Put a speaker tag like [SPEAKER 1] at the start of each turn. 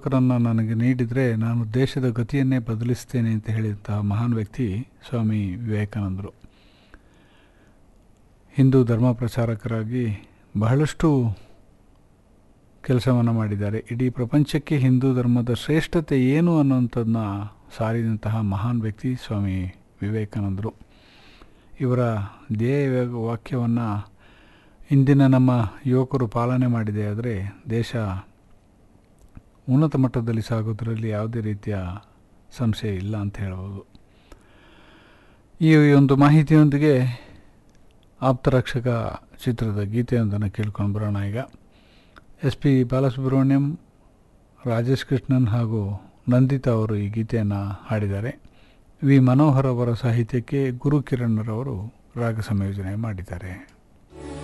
[SPEAKER 1] ಯುವಕರನ್ನು ನನಗೆ ನೀಡಿದರೆ ನಾನು ದೇಶದ ಗತಿಯನ್ನೇ ಬದಲಿಸ್ತೇನೆ ಅಂತ ಹೇಳಿದಂತಹ ಮಹಾನ್ ವ್ಯಕ್ತಿ ಸ್ವಾಮಿ ವಿವೇಕಾನಂದರು ಹಿಂದೂ ಧರ್ಮ ಪ್ರಚಾರಕರಾಗಿ ಬಹಳಷ್ಟು ಕೆಲಸವನ್ನು ಮಾಡಿದ್ದಾರೆ ಇಡೀ ಪ್ರಪಂಚಕ್ಕೆ ಹಿಂದೂ ಧರ್ಮದ ಶ್ರೇಷ್ಠತೆ ಏನು ಅನ್ನುವಂಥದ್ದನ್ನ ಸಾರಿದಂತಹ ಮಹಾನ್ ವ್ಯಕ್ತಿ ಸ್ವಾಮಿ ವಿವೇಕಾನಂದರು ಇವರ ಧ್ಯೇಯ ವಾಕ್ಯವನ್ನು ಇಂದಿನ ನಮ್ಮ ಯುವಕರು ಪಾಲನೆ ಮಾಡಿದೆ ಆದರೆ ದೇಶ ಉನ್ನತ ಮಟ್ಟದಲ್ಲಿ ಸಾಗೋದರಲ್ಲಿ ಯಾವುದೇ ರೀತಿಯ ಸಂಶಯ ಇಲ್ಲ ಅಂತ ಹೇಳ್ಬೋದು ಈ ಒಂದು ಮಾಹಿತಿಯೊಂದಿಗೆ ಆಪ್ತರಕ್ಷಕ ಚಿತ್ರದ ಗೀತೆಯೊಂದನ್ನು ಕೇಳ್ಕೊಂಡು ಬರೋಣ ಈಗ ಎಸ್ ಪಿ ಬಾಲಸುಬ್ರಹ್ಮಣ್ಯಂ ರಾಜೇಶ್ ಕೃಷ್ಣನ್ ಹಾಗೂ ನಂದಿತಾ ಅವರು ಈ ಗೀತೆಯನ್ನು ಹಾಡಿದ್ದಾರೆ ವಿ ಮನೋಹರ್ ಅವರ ಸಾಹಿತ್ಯಕ್ಕೆ ಗುರು ಕಿರಣ್ರವರು ರಾಗ ಸಂಯೋಜನೆ ಮಾಡಿದ್ದಾರೆ